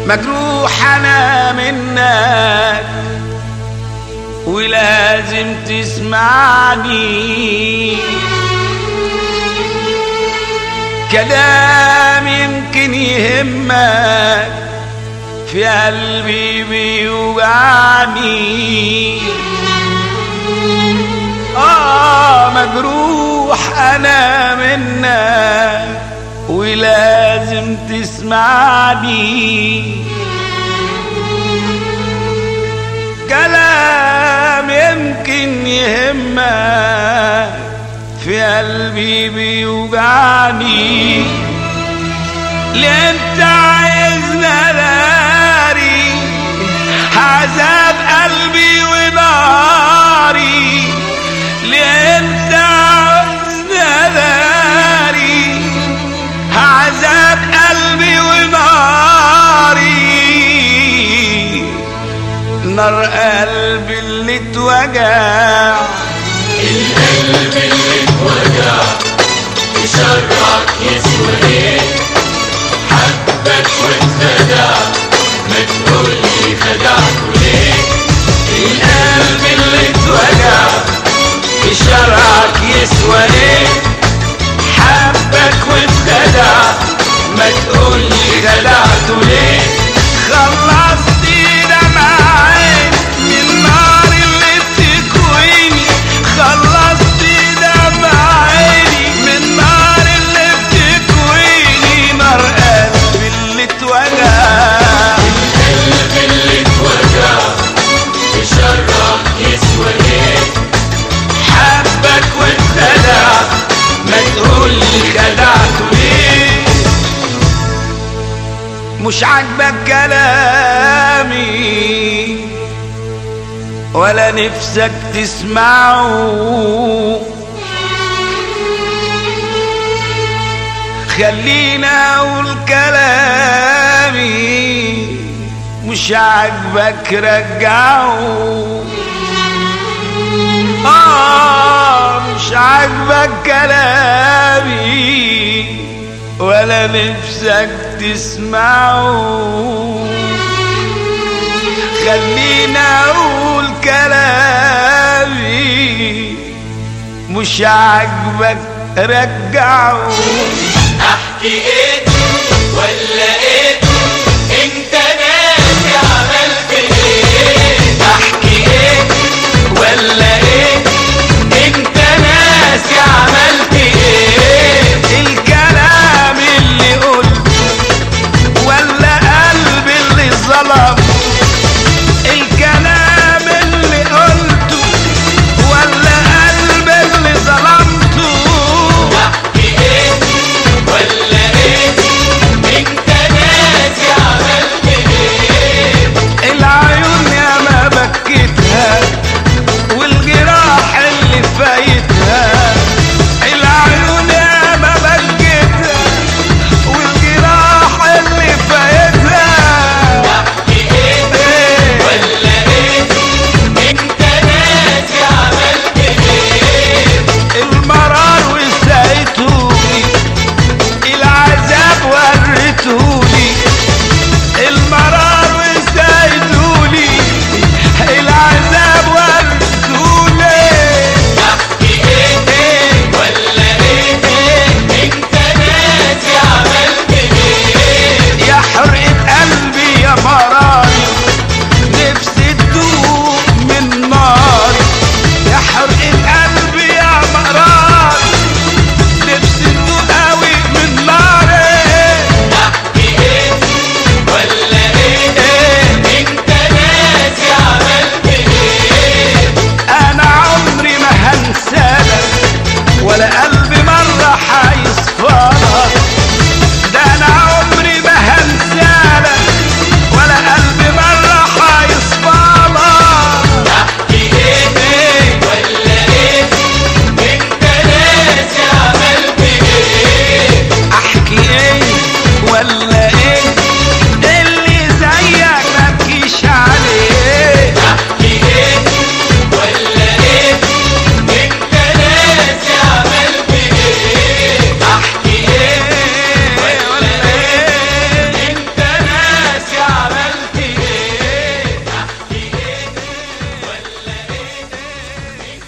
مجروح انا منك ولازم تسمعني كلام يمكن يهمك في قلبي بيوجعني آه مجروح أنا منك ولازم تسمعني كلام يمكن يهمك في قلبي بيوجعني ليه انت عايزنا داري عذاب قلبي وناري ليه انت عايزنا داري عذاب قلبي وناري نار قلبي اللي اتوجع القلب اللي اتوجع يشرك يسوى ايه حبك واتخدع ما تقولي خدعته ليه القلب اللي اتوجع بشرعك يسوى ايه حبك واتخدع ما تقولي خدعته ليه خلصت دمعين من النار اللي بتكويني خلصت دمعيني من النار اللي بتكويني نار قلبي اللي اتوجع القلب اللي اتوجع يشرك يسوى ايه حبك واتخدع ما تقولي خدعته ليه مش عاجبك كلامي ولا نفسك تسمعه خلينا اقول كلامي مش عاجبك رجعه آه مش عاجبك كلامي ولا نفسك تسمعه خلينا اقول كلامي مش عاجبك رجعه احكي ايه ولا ايه